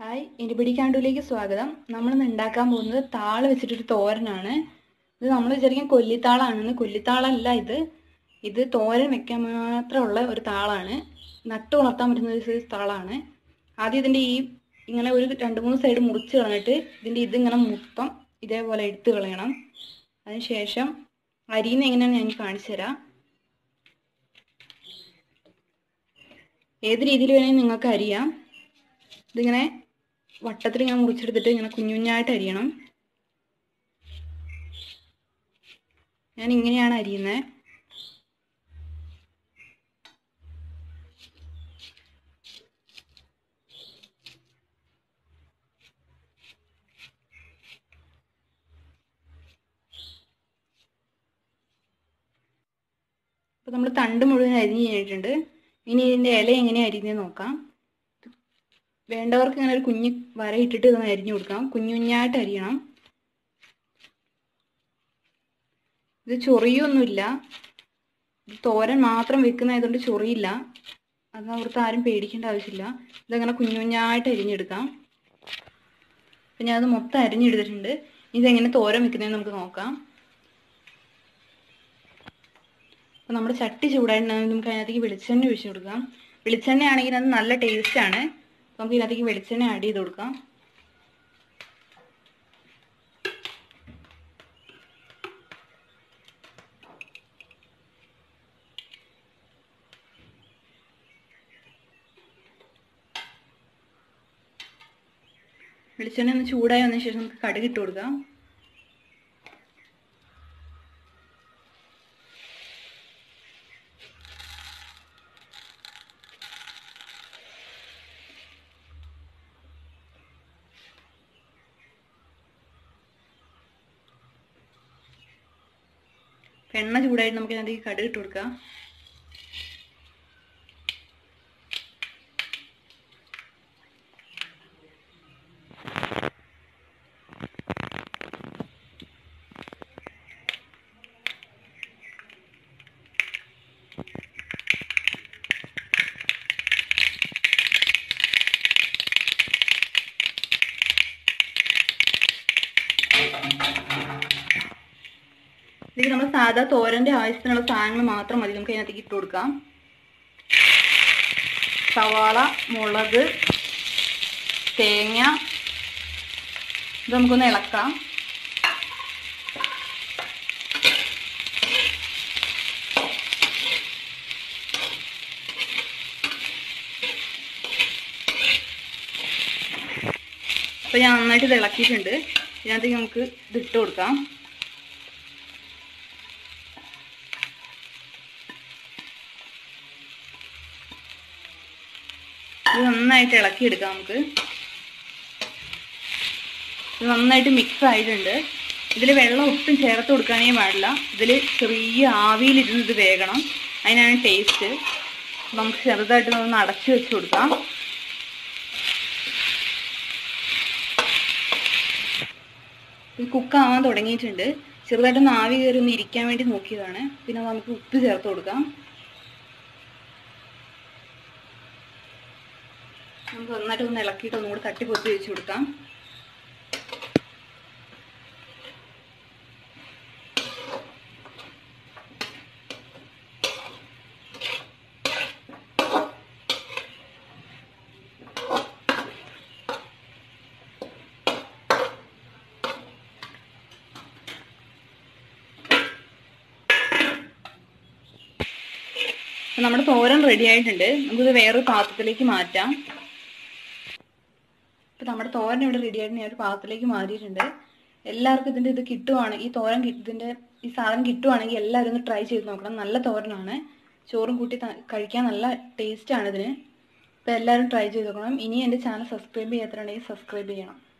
hi ഇനിപിടിക്കാണ്ടൂലേക്ക് സ്വാഗതം നമ്മളിന്ന് ഉണ്ടാക്കാൻ പോകുന്നത് താള് വെച്ചിട്ടൊരു തോരനാണ് ഇത് നമ്മൾ വിചാരിക്കും കൊല്ലിത്താളാണെന്ന് കൊല്ലിത്താളല്ല ഇത് ഇത് തോരൻ വെക്കാൻ മാത്രമുള്ള ഒരു താളാണ് നട്ടു വളർത്താൻ പറ്റുന്ന ഒരു സൈസ് താളാണ് ആദ്യം ഇതിൻ്റെ ഈ ഇങ്ങനെ ഒരു രണ്ട് മൂന്ന് സൈഡ് മുറിച്ച് കളഞ്ഞിട്ട് ഇതിൻ്റെ ഇതിങ്ങനെ മൊത്തം ഇതേപോലെ എടുത്ത് കളയണം അതിനുശേഷം അരിയുന്ന എങ്ങനെയാണെന്ന് ഞാൻ കാണിച്ചു തരാം ഏത് രീതിയിൽ വേണമെങ്കിൽ നിങ്ങൾക്ക് അരിയാം ഇതിങ്ങനെ വട്ടത്തിൽ ഇങ്ങനെ മുറിച്ചെടുത്തിട്ട് ഇങ്ങനെ കുഞ്ഞു കുഞ്ഞായിട്ട് അരിയണം ഞാൻ ഇങ്ങനെയാണ് അരിയുന്നത് അപ്പോൾ നമ്മൾ തണ്ട് മുഴുവൻ അരിഞ്ഞ് കഴിഞ്ഞിട്ടുണ്ട് ഇനി ഇതിൻ്റെ ഇല എങ്ങനെയാണ് അരിഞ്ഞത് നോക്കാം വേണ്ടവർക്ക് ഇങ്ങനെ ഒരു കുഞ്ഞ് വര ഇട്ടിട്ട് ഇതൊന്ന് അരിഞ്ഞു കൊടുക്കാം കുഞ്ഞു കുഞ്ഞായിട്ട് അരിയണം ഇത് ചൊറിയൊന്നുമില്ല ഇത് തോരൻ മാത്രം വെക്കുന്നതായതുകൊണ്ട് ചൊറിയില്ല അത് അവിടുത്തെ ആരും പേടിക്കേണ്ട ആവശ്യമില്ല ഇതങ്ങനെ കുഞ്ഞു കുഞ്ഞായിട്ട് അരിഞ്ഞെടുക്കാം അപ്പം ഞാനത് മൊത്തം അരിഞ്ഞെടുത്തിട്ടുണ്ട് ഇതെങ്ങനെ തോരൻ വെക്കുന്നതെന്ന് നമുക്ക് നോക്കാം അപ്പം നമ്മുടെ ചട്ടി ചൂടായിട്ടുണ്ടെങ്കിൽ നമുക്ക് അതിനകത്തേക്ക് വെളിച്ചെണ്ണ ഒഴിച്ചു കൊടുക്കാം വെളിച്ചെണ്ണ ആണെങ്കിൽ അത് നല്ല ടേസ്റ്റാണ് നമുക്ക് ഇതിനകത്തേക്ക് വെളിച്ചെണ്ണ ആഡ് ചെയ്ത് കൊടുക്കാം വെളിച്ചെണ്ണ ഒന്ന് ചൂടായി വന്നതിന് ശേഷം നമുക്ക് കടുക് ഇട്ട് കൊടുക്കാം എണ്ണ ചൂടായിട്ട് നമുക്ക് അതിനകത്തേക്ക് കടുക് ഇട്ട് കൊടുക്കാം ഇതിൽ നമ്മൾ സാധാ തോരൻ്റെ ആവശ്യത്തിനുള്ള സാധനങ്ങൾ മാത്രം മതി നമുക്ക് അതിനകത്തേക്ക് ഇട്ട് കൊടുക്കാം സവാള മുളക് തേങ്ങ ഇത് നമുക്കൊന്ന് ഇളക്കാം അപ്പോൾ ഞാൻ നന്നായിട്ട് ഇത് ഇളക്കിയിട്ടുണ്ട് ഇതിനകത്തേക്ക് നമുക്ക് ഇത് ഇട്ട് കൊടുക്കാം ഇത് നന്നായിട്ട് ഇളക്കിയെടുക്കാം നമുക്ക് ഇത് നന്നായിട്ട് മിക്സ് ആയിട്ടുണ്ട് ഇതിൽ വെള്ളം ഒട്ടും ചേർത്ത് കൊടുക്കാനേ പാടില്ല ഇതിൽ ചെറിയ ആവിയിലിരുന്ന് ഇത് വേകണം അതിനാണ് ടേസ്റ്റ് നമുക്ക് ചെറുതായിട്ട് ഒന്ന് അടച്ചു വെച്ച് കൊടുക്കാം ഇത് കുക്കാവാൻ തുടങ്ങിയിട്ടുണ്ട് ചെറുതായിട്ടൊന്ന് ആവി കയറി ഒന്ന് ഇരിക്കാൻ വേണ്ടി നോക്കിയതാണ് പിന്നെ നമുക്ക് ഉപ്പ് ചേർത്ത് കൊടുക്കാം നമുക്ക് നന്നായിട്ട് ഒന്ന് ഇളക്കിയിട്ട് ഒന്നും കൂടി തട്ടി പൊത്തി വെച്ച് കൊടുക്കാം നമ്മുടെ തോരൻ റെഡി ആയിട്ടുണ്ട് നമുക്കിത് വേറൊരു പാത്രത്തിലേക്ക് മാറ്റാം ഇപ്പം നമ്മുടെ തോരൻ ഇവിടെ റെഡി ആയിട്ട് ഞാൻ ഒരു പാത്രത്തിലേക്ക് മാറിയിട്ടുണ്ട് എല്ലാവർക്കും ഇതിൻ്റെ ഇത് കിട്ടുവാണെങ്കിൽ ഈ തോരൻ ഇതിൻ്റെ ഈ സാധനം കിട്ടുവാണെങ്കിൽ എല്ലാവരും ഒന്ന് ട്രൈ ചെയ്ത് നോക്കണം നല്ല തോരനാണ് ചോറും കൂട്ടി കഴിക്കാൻ നല്ല ടേസ്റ്റാണ് ഇതിന് അപ്പോൾ എല്ലാവരും ട്രൈ ചെയ്ത് നോക്കണം ഇനി എൻ്റെ ചാനൽ സബ്സ്ക്രൈബ് ചെയ്യാത്തതുണ്ടെങ്കിൽ സബ്സ്ക്രൈബ് ചെയ്യണം